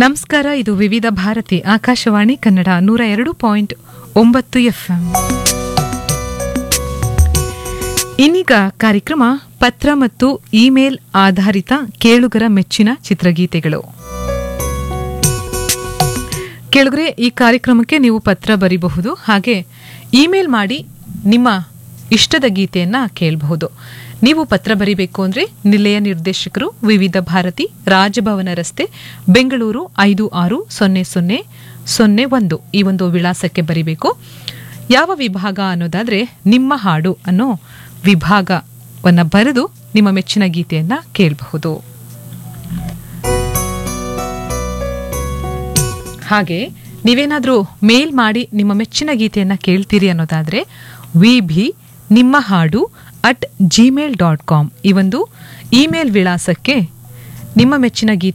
ನಮಸ್ಕಾರ ಇದು ವಿವಿಧ ಭಾರತಿ ಆಕಾಶವಾಣಿ ಕನ್ನಡ ನೂರ ಎರಡು ಪಾಯಿಂಟ್ ಒಂಬತ್ತು ಎಫ್ಎಂ ಇನ್ನೀಗ ಕಾರ್ಯಕ್ರಮ ಪತ್ರ ಮತ್ತು ಇಮೇಲ್ ಆಧಾರಿತ ಕೇಳುಗರ ಮೆಚ್ಚಿನ ಚಿತ್ರಗೀತೆಗಳು ಕೇಳುಗರೆ ಈ ಕಾರ್ಯಕ್ರಮಕ್ಕೆ ನೀವು ಪತ್ರ ಬರಿಬಹುದು ಹಾಗೆ ಇಮೇಲ್ ಮಾಡಿ ನಿಮ್ಮ ಇಷ್ಟದ ಗೀತೆಯನ್ನ ಕೇಳಬಹುದು ನೀವು ಪತ್ರ ಬರಿಬೇಕು ಅಂದ್ರೆ ನಿಲಯ ನಿರ್ದೇಶಕರು ವಿವಿಧ ಭಾರತಿ ರಾಜಭವನ ರಸ್ತೆ ಬೆಂಗಳೂರು ಐದು ಆರು ಸೊನ್ನೆ ಸೊನ್ನೆ ಸೊನ್ನೆ ಒಂದು ಈ ಒಂದು ವಿಳಾಸಕ್ಕೆ ಬರಿಬೇಕು ಯಾವ ವಿಭಾಗ ಅನ್ನೋದಾದ್ರೆ ನಿಮ್ಮ ಹಾಡು ಅನ್ನೋ ವಿಭಾಗವನ್ನ ಬರೆದು ನಿಮ್ಮ ಮೆಚ್ಚಿನ ಗೀತೆಯನ್ನ ಕೇಳಬಹುದು ಹಾಗೆ ನೀವೇನಾದರೂ ಮೇಲ್ ಮಾಡಿ ನಿಮ್ಮ ಮೆಚ್ಚಿನ ಗೀತೆಯನ್ನ ಕೇಳ್ತೀರಿ ಅನ್ನೋದಾದ್ರೆ ವಿ ಭಿ ನಿಮ್ಮ ಹಾಡು ಅಟ್ ಜಿಮೇಲ್ ಡಾಟ್ ಕಾಮ್ ಈ ಒಂದು ಇಮೇಲ್ ವಿಳಾಸಕ್ಕೆ ನಿಮ್ಮ ಮೆಚ್ಚಿನ ಗೀತೆ